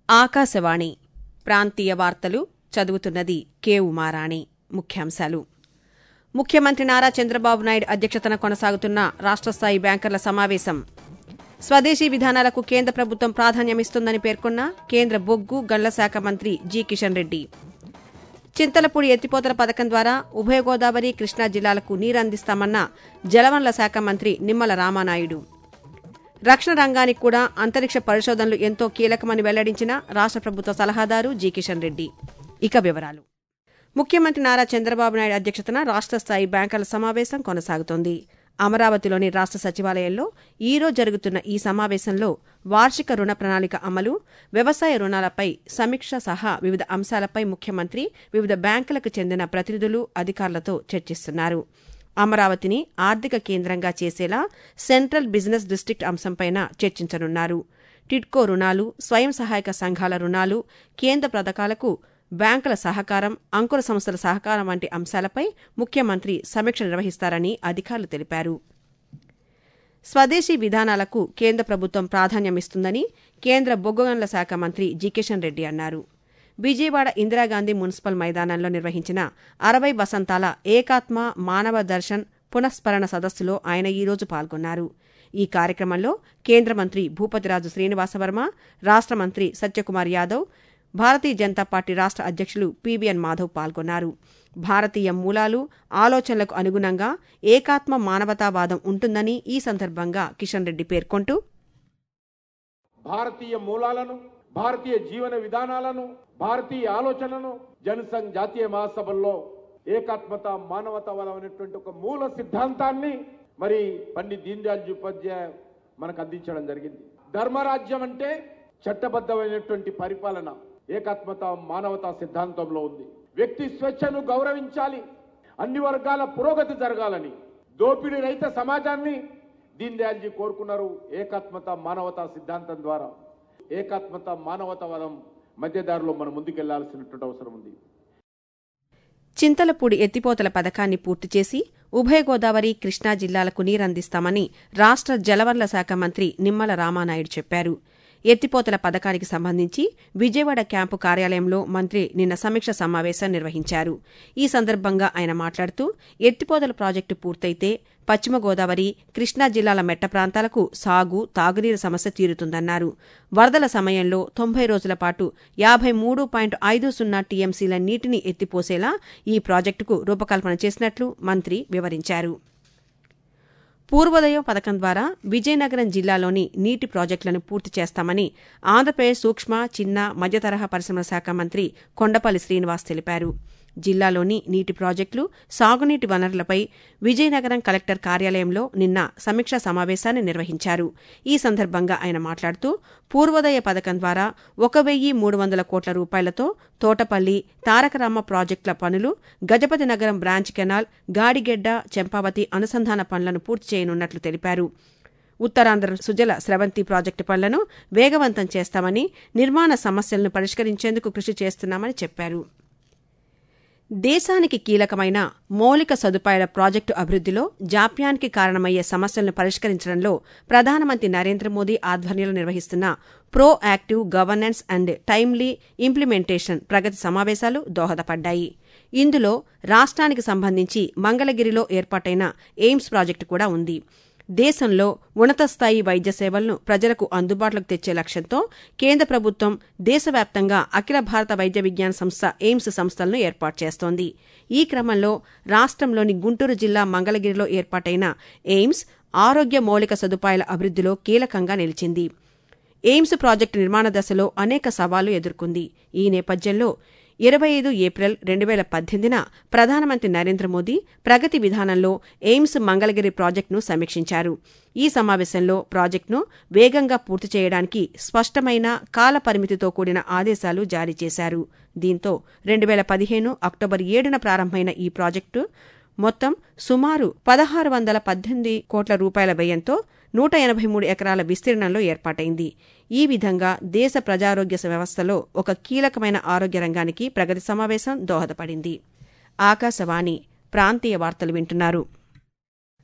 ఆకాశవాణి ప్రాంతీయ వార్తలు చదువుతున్నది కె ఉమారాణి ముఖ్యాంశాలు ముఖ్యమంత్రి నారా చంద్రబాబు నాయుడు అధ్యక్షతన కొనసాగుతున్న రాష్ట్ర స్థాయి బ్యాంకర్ల సమావేశం స్వదేశీ విధానాలకు కేంద్ర ప్రభుత్వం ప్రాధాన్యమిస్తుందని పేర్కొన్న కేంద్ర బొగ్గు గళ్ల శాఖ మంత్రి జి కిషన్ రెడ్డి చింతలపూడి ఎత్తిపోతల పథకం ద్వారా ఉభయ గోదావరి కృష్ణా జిల్లాలకు నీరందిస్తామన్న జలవనరుల శాఖ మంత్రి నిమ్మల రామానాయుడు రక్షణ రంగానికి కూడా అంతరిక్ష పరిశోధనలు ఎంతో కీలకమని వెల్లడించిన రాష్ట్ర ప్రభుత్వ సలహాదారు జి కిషన్ రెడ్డి ఇక వివరాలు ముఖ్యమంత్రి నారా చంద్రబాబు నాయుడు అధ్యక్షతన రాష్ట్ర స్థాయి బ్యాంకర్ల సమావేశం కొనసాగుతోంది అమరావతిలోని రాష్ట్ర సచివాలయంలో ఈ రోజు జరుగుతున్న ఈ సమావేశంలో వార్షిక రుణ ప్రణాళిక అమలు వ్యవసాయ రుణాలపై సమీక్ష సహా వివిధ అంశాలపై ముఖ్యమంత్రి వివిధ బ్యాంకులకు చెందిన ప్రతినిధులు అధికారులతో చర్చిస్తున్నారు అమరావతిని ఆర్థిక కేంద్రంగా చేసేలా సెంట్రల్ బిజినెస్ డిస్టిక్ట్ అంశంపైన చర్చించనున్నారు టిడ్కో రుణాలు స్వయం సహాయక సంఘాల రుణాలు కేంద్ర పథకాలకు బ్యాంకుల సహకారం అంకుర సంస్థల సహకారం వంటి అంశాలపై ముఖ్యమంత్రి సమీక్ష నిర్వహిస్తారని అధికారులు తెలిపారు స్వదేశీ విధానాలకు కేంద్ర ప్రభుత్వం ప్రాధాన్యమిస్తుందని కేంద్ర బొగ్గుగనుల శాఖ మంత్రి జి కిషన్ రెడ్డి అన్నారు విజయవాడ ఇందిరాగాంధీ మున్సిపల్ మైదానంలో నిర్వహించిన అరవై వసంతాల ఏకాత్మ మానవ దర్శన్ పునఃస్మరణ సదస్సులో ఆయన ఈరోజు పాల్గొన్నారు ఈ కార్యక్రమంలో కేంద్ర మంత్రి భూపతిరాజు శ్రీనివాసవర్మ రాష్ట్ర మంత్రి సత్యకుమార్ యాదవ్ భారతీయ జనతా పార్టీ రాష్ట్ర అధ్యక్షులు పీవీఎన్ మాధవ్ పాల్గొన్నారు భారతీయ మూలాలు ఆలోచనలకు అనుగుణంగా ఏకాత్మ మానవతావాదం ఉంటుందని ఈ సందర్భంగా కిషన్ రెడ్డి పేర్కొంటూ భారతీయ మూలాలను భారతీయ జీవన విధానాలను భారతీయ ఆలోచనలను జనసంఘ్ జాతీయ మహాసభల్లో ఏకాత్మత మానవతావాదం అనేటువంటి ఒక మూల సిద్ధాంతాన్ని మరి పండిత్ దీన్ దయాళ్ ఉపాధ్యాయ మనకు అందించడం జరిగింది ధర్మరాజ్యం అంటే చట్టబద్ధమైనటువంటి పరిపాలన ఏకాత్మత మానవతా సిద్ధాంతంలో ఉంది వ్యక్తి స్వేచ్ఛను గౌరవించాలి అన్ని వర్గాల పురోగతి జరగాలని దోపిడీ రహిత సమాజాన్ని దీన్ దయాల్జీ కోరుకున్నారు ఏకాత్మత మానవతా సిద్ధాంతం ద్వారా ఏకాత్మత మానవతావాదం మధ్యదారిలో మనం ముందుకెళ్లాల్సినటువంటి అవసరం ఉంది చింతలపూడి ఎత్తిపోతల పథకాన్ని పూర్తి చేసి ఉభయ గోదావరి కృష్ణా జిల్లాలకు నీరందిస్తామని రాష్ట్ర జలవనరుల శాఖ మంత్రి నిమ్మల రామానాయుడు చెప్పారు ఎత్తిపోతల పథకానికి సంబంధించి విజయవాడ క్యాంపు కార్యాలయంలో మంత్రి నిన్న సమీక్ష సమావేశం నిర్వహించారు ఈ సందర్భంగా ఆయన మాట్లాడుతూ ఎత్తిపోతల ప్రాజెక్టు పూర్తయితే పశ్చిమ గోదావరి కృష్ణా జిల్లాల మెట్ట ప్రాంతాలకు సాగు తాగునీరు సమస్య తీరుతుందన్నారు వరదల సమయంలో తొంభై రోజుల పాటు యాభై మూడు పాయింట్ ఐదు సున్నా టీఎంసీల నీటిని ఎత్తిపోసేలా ఈ ప్రాజెక్టుకు రూపకల్పన చేసినట్లు మంత్రి వివరించారు పూర్వోదయం పథకం ద్వారా విజయనగరం జిల్లాలోని నీటి ప్రాజెక్టులను పూర్తి చేస్తామని ఆంధ్రప్రదేశ్ సూక్ష్మ చిన్న మధ్యతరహా పరిశ్రమల శాఖ మంత్రి కొండపల్లి శ్రీనివాస్ తెలిపారు జిల్లాలోని నీటి ప్రాజెక్టులు సాగునీటి వనరులపై విజయనగరం కలెక్టర్ కార్యాలయంలో నిన్న సమీక్షా సమావేశాన్ని నిర్వహించారు ఈ సందర్భంగా ఆయన మాట్లాడుతూ పూర్వోదయ పథకం ద్వారా ఒక వెయ్యి మూడు వందల కోట్ల రూపాయలతో తోటపల్లి తారకరామ ప్రాజెక్టుల పనులు గజపతి నగరం బ్రాంచ్ కెనాల్ గాడిగెడ్డ చెంపావతి అనుసంధాన పనులను పూర్తి చేయనున్నట్లు తెలిపారు ఉత్తరాంధ్ర సుజల స్రవంతి ప్రాజెక్టు పనులను వేగవంతం చేస్తామని నిర్మాణ సమస్యలను పరిష్కరించేందుకు కృషి చేస్తున్నామని చెప్పారు దేశానికి కీలకమైన మౌలిక సదుపాయాల ప్రాజెక్టు అభివృద్దిలో జాప్యానికి కారణమయ్యే సమస్యలను పరిష్కరించడంలో ప్రధానమంత్రి నరేంద్ర మోదీ ఆధ్వర్యంలో నిర్వహిస్తున్న proactive governance and timely implementation Pragati సమావేశాలు దోహదపడ్డాయి ఇందులో రాష్ట్రానికి సంబంధించి మంగళగిరిలో ఏర్పాటైన ఎయిమ్స్ ప్రాజెక్టు కూడా ఉంది దేశంలో ఉన్నత స్థాయి వైద్య సేవలను ప్రజలకు అందుబాటులోకి తెచ్చే లక్ష్యంతో కేంద్ర ప్రభుత్వం దేశవ్యాప్తంగా అఖిల భారత వైద్య విజ్ఞాన సంస్థ ఎయిమ్స్ సంస్థలను ఏర్పాటు చేస్తోంది ఈ క్రమంలో రాష్ట్రంలోని గుంటూరు జిల్లా మంగళగిరిలో ఏర్పాటైన ఎయిమ్స్ ఆరోగ్య మౌలిక సదుపాయాల అభివృద్దిలో కీలకంగా నిలిచింది ఎయిమ్స్ ప్రాజెక్టు నిర్మాణ దశలో అనేక సవాళ్లు ఎదుర్కొంది ఈ నేపథ్యంలో ఇరవై ఐదు ఏప్రిల్ రెండు వేల పద్దెనిమిదిన ప్రధానమంత్రి నరేంద్ర మోదీ ప్రగతి విధానంలో ఎయిమ్స్ మంగళగిరి ప్రాజెక్టును సమీక్షించారు ఈ సమావేశంలో ప్రాజెక్టును వేగంగా పూర్తి చేయడానికి స్పష్టమైన కాల పరిమితితో కూడిన ఆదేశాలు జారీ చేశారు దీంతో రెండు వేల పదిహేను అక్టోబర్ ఏడున ప్రారంభమైన ఈ ప్రాజెక్టు మొత్తం సుమారు పదహారు వందల పద్దెనిమిది కోట్ల రూపాయల వ్యయంతో నూట ఎనభై మూడు ఎకరాల విస్తీర్ణంలో ఏర్పాటైంది ఈ విధంగా దేశ ప్రజారోగ్య వ్యవస్థలో ఒక కీలకమైన ఆరోగ్య రంగానికి ప్రగతి సమావేశం దోహదపడింది ఆకాశవాణి ప్రాంతీయ వార్తలు వింటున్నారు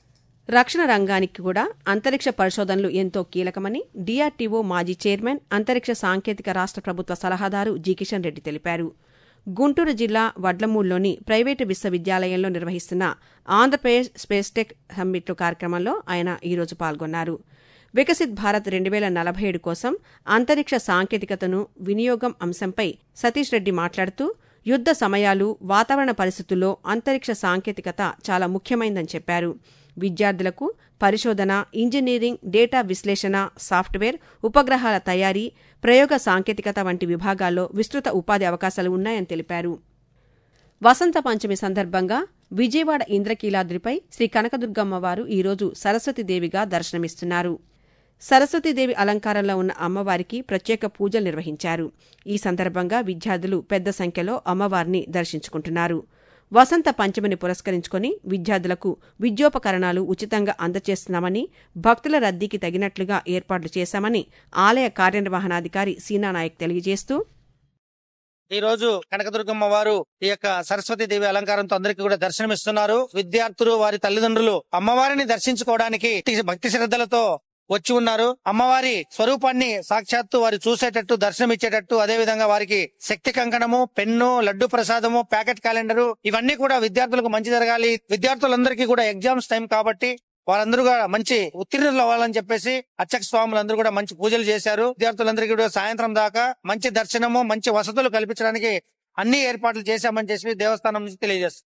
రక్షణ రంగానికి కూడా అంతరిక్ష పరిశోధనలు ఎంతో కీలకమని డీఆర్టీఓ మాజీ చైర్మన్ అంతరిక్ష సాంకేతిక రాష్ట్ర ప్రభుత్వ సలహాదారు జి కిషన్ రెడ్డి తెలిపారు గుంటూరు జిల్లా వడ్లమూడులోని ప్రైవేటు విశ్వవిద్యాలయంలో నిర్వహిస్తున్న ఆంధ్రప్రదేశ్ స్పేస్ టెక్ సమ్మిట్ కార్యక్రమంలో ఆయన ఈరోజు పాల్గొన్నారు వికసిత్ భారత్ రెండు వేల నలభై ఏడు కోసం అంతరిక్ష సాంకేతికతను వినియోగం అంశంపై సతీష్ రెడ్డి మాట్లాడుతూ యుద్ద సమయాలు వాతావరణ పరిస్థితుల్లో అంతరిక్ష సాంకేతికత చాలా ముఖ్యమైందని చెప్పారు విద్యార్థులకు పరిశోధన ఇంజనీరింగ్ డేటా విశ్లేషణ సాఫ్ట్వేర్ ఉపగ్రహాల తయారీ ప్రయోగ సాంకేతికత వంటి విభాగాల్లో విస్తృత ఉపాధి అవకాశాలు ఉన్నాయని తెలిపారు వసంత పంచమి సందర్భంగా విజయవాడ ఇంద్రకీలాద్రిపై శ్రీ కనకదుర్గమ్మవారు ఈరోజు సరస్వతీదేవిగా దర్శనమిస్తున్నారు సరస్వతీదేవి అలంకారంలో ఉన్న అమ్మవారికి ప్రత్యేక పూజలు నిర్వహించారు ఈ సందర్భంగా విద్యార్థులు పెద్ద సంఖ్యలో అమ్మవారిని దర్శించుకుంటున్నారు వసంత పంచమిని పురస్కరించుకుని విద్యార్థులకు విద్యోపకరణాలు ఉచితంగా అందజేస్తున్నామని భక్తుల రద్దీకి తగినట్లుగా ఏర్పాట్లు చేశామని ఆలయ కార్యనిర్వహణాధికారి సీనానాయక్ తెలియజేస్తూ ఈ రోజు కనకదుర్గమ్మ వారు ఈ యొక్క సరస్వతి దేవి అలంకారంతో అందరికీ కూడా దర్శనమిస్తున్నారు విద్యార్థులు వారి తల్లిదండ్రులు అమ్మవారిని దర్శించుకోవడానికి భక్తి శ్రద్ధలతో వచ్చి ఉన్నారు అమ్మవారి స్వరూపాన్ని సాక్షాత్తు వారు చూసేటట్టు దర్శనమిచ్చేటట్టు అదే విధంగా వారికి శక్తి కంకణము పెన్ను లడ్డు ప్రసాదము ప్యాకెట్ క్యాలెండరు ఇవన్నీ కూడా విద్యార్థులకు మంచి జరగాలి విద్యార్థులందరికీ కూడా ఎగ్జామ్స్ టైం కాబట్టి వారందరూ కూడా మంచి ఉత్తీర్ణులు అవ్వాలని చెప్పేసి అర్చక స్వాములందరూ కూడా మంచి పూజలు చేశారు విద్యార్థులందరికీ కూడా సాయంత్రం దాకా మంచి దర్శనము మంచి వసతులు కల్పించడానికి అన్ని ఏర్పాట్లు చేశామని చెప్పి దేవస్థానం నుంచి తెలియజేస్తారు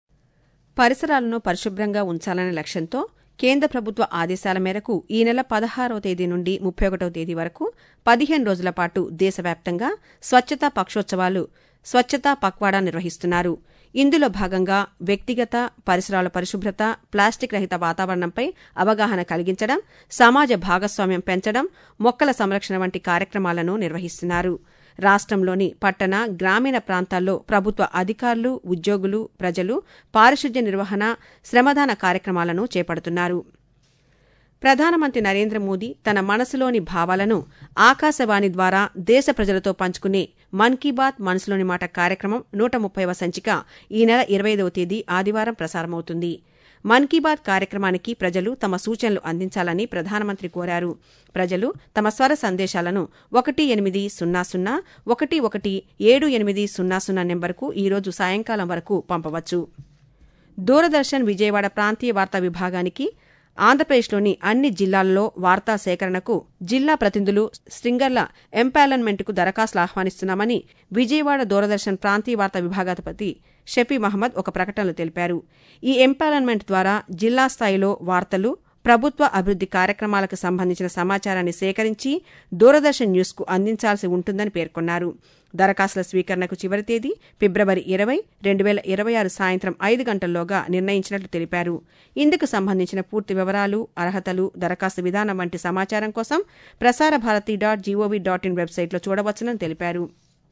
పరిసరాలను పరిశుభ్రంగా ఉంచాలనే లక్ష్యంతో కేంద్ర ప్రభుత్వ ఆదేశాల మేరకు ఈ నెల పదహారవ తేదీ నుండి ముప్పై ఒకటవ తేదీ వరకు పదిహేను రోజుల పాటు దేశవ్యాప్తంగా స్వచ్ఛతా పక్షోత్సవాలు స్వచ్ఛతా పక్వాడా నిర్వహిస్తున్నారు ఇందులో భాగంగా వ్యక్తిగత పరిసరాల పరిశుభ్రత ప్లాస్టిక్ రహిత వాతావరణంపై అవగాహన కలిగించడం సమాజ భాగస్వామ్యం పెంచడం మొక్కల సంరక్షణ వంటి కార్యక్రమాలను నిర్వహిస్తున్నారు రాష్ట్రంలోని పట్టణ గ్రామీణ ప్రాంతాల్లో ప్రభుత్వ అధికారులు ఉద్యోగులు ప్రజలు పారిశుద్ధ్య నిర్వహణ శ్రమదాన కార్యక్రమాలను చేపడుతున్నారు ప్రధానమంత్రి నరేంద్ర మోదీ తన మనసులోని భావాలను ఆకాశవాణి ద్వారా దేశ ప్రజలతో పంచుకునే మన్ కీ బాత్ మనసులోని మాట కార్యక్రమం నూట ముప్పైవ సంచిక ఈ నెల ఇరవైదవ తేదీ ఆదివారం ప్రసారమవుతుంది మన్ కీ బాత్ కార్యక్రమానికి ప్రజలు తమ సూచనలు అందించాలని ప్రధానమంత్రి కోరారు ప్రజలు తమ స్వర సందేశాలను ఒకటి ఎనిమిది సున్నా సున్నా ఒకటి ఒకటి ఏడు ఎనిమిది సున్నా సున్నా నెంబర్కు ఈరోజు సాయంకాలం వరకు పంపవచ్చు దూరదర్శన్ విజయవాడ ప్రాంతీయ వార్తా విభాగానికి ఆంధ్రప్రదేశ్లోని అన్ని జిల్లాల్లో వార్తా సేకరణకు జిల్లా ప్రతినిధులు స్ట్రింగర్ల ఎంపానల్మెంట్కు దరఖాస్తులు ఆహ్వానిస్తున్నామని విజయవాడ దూరదర్శన్ ప్రాంతీయ వార్తా విభాగాధిపతి షఫీ మహమ్మద్ ఒక ప్రకటనలో తెలిపారు ఈ ఎంపానల్మెంట్ ద్వారా జిల్లా స్థాయిలో వార్తలు ప్రభుత్వ అభివృద్ది కార్యక్రమాలకు సంబంధించిన సమాచారాన్ని సేకరించి దూరదర్శన్ న్యూస్కు అందించాల్సి ఉంటుందని పేర్కొన్నారు దరఖాస్తుల స్వీకరణకు చివరి తేదీ ఫిబ్రవరి ఇరవై రెండు వేల ఇరవై ఆరు సాయంత్రం ఐదు గంటల్లోగా నిర్ణయించినట్లు తెలిపారు ఇందుకు సంబంధించిన పూర్తి వివరాలు అర్హతలు దరఖాస్తు విధానం వంటి సమాచారం కోసం Prasar Bharati dot GOV dot in వెబ్సైట్లో చూడవచ్చునని తెలిపారు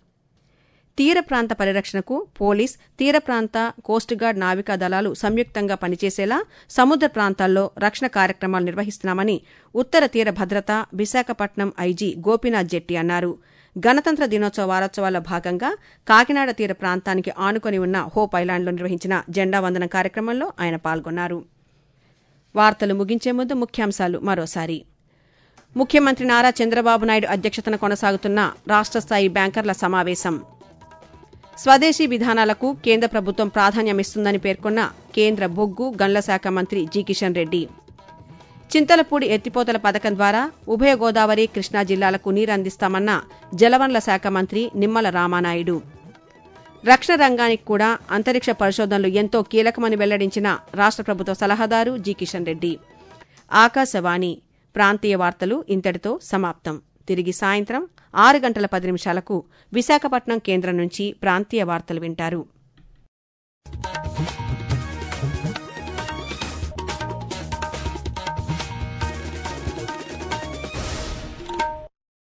తీర ప్రాంత పరిరక్షణకు పోలీస్ తీర ప్రాంత కోస్ట్ గార్డ్ నావికా దళాలు సంయుక్తంగా పనిచేసేలా సముద్ర ప్రాంతాల్లో రక్షణ కార్యక్రమాలు నిర్వహిస్తున్నామని ఉత్తర తీర భద్రత విశాఖపట్నం ఐజీ గోపీనాథ్ జెట్టి అన్నారు గణతంత్ర దినోత్సవ వారోత్సవాల్లో భాగంగా కాకినాడ తీర ప్రాంతానికి ఆనుకొని ఉన్న హోప్ ఐలాండ్లో నిర్వహించిన జెండా వందనం కార్యక్రమంలో ఆయన పాల్గొన్నారు వార్తలు ముగించే ముందు ముఖ్యాంశాలు మరోసారి ముఖ్యమంత్రి నారా చంద్రబాబు నాయుడు అధ్యక్షతన కొనసాగుతున్న రాష్ట్ర స్థాయి బ్యాంకర్ల సమావేశం స్వదేశీ విధానాలకు కేంద్ర ప్రభుత్వం ప్రాధాన్యమిస్తుందని పేర్కొన్న కేంద్ర బొగ్గు గన్ల శాఖ మంత్రి జి కిషన్ రెడ్డి చింతలపూడి ఎత్తిపోతల పథకం ద్వారా ఉభయ గోదావరి కృష్ణా జిల్లాలకు నీరందిస్తామన్న జలవనరుల శాఖ మంత్రి నిమ్మల రామానాయుడు రక్షణ రంగానికి కూడా అంతరిక్ష పరిశోధనలు ఎంతో కీలకమని వెల్లడించిన రాష్ట్ర ప్రభుత్వ సలహాదారు జి కిషన్ రెడ్డి ఆకాశవాణి ప్రాంతీయ వార్తలు ఇంతటితో సమాప్తం తిరిగి సాయంత్రం ఆరు గంటల పది నిమిషాలకు విశాఖపట్నం కేంద్రం నుంచి ప్రాంతీయ వార్తలు వింటారు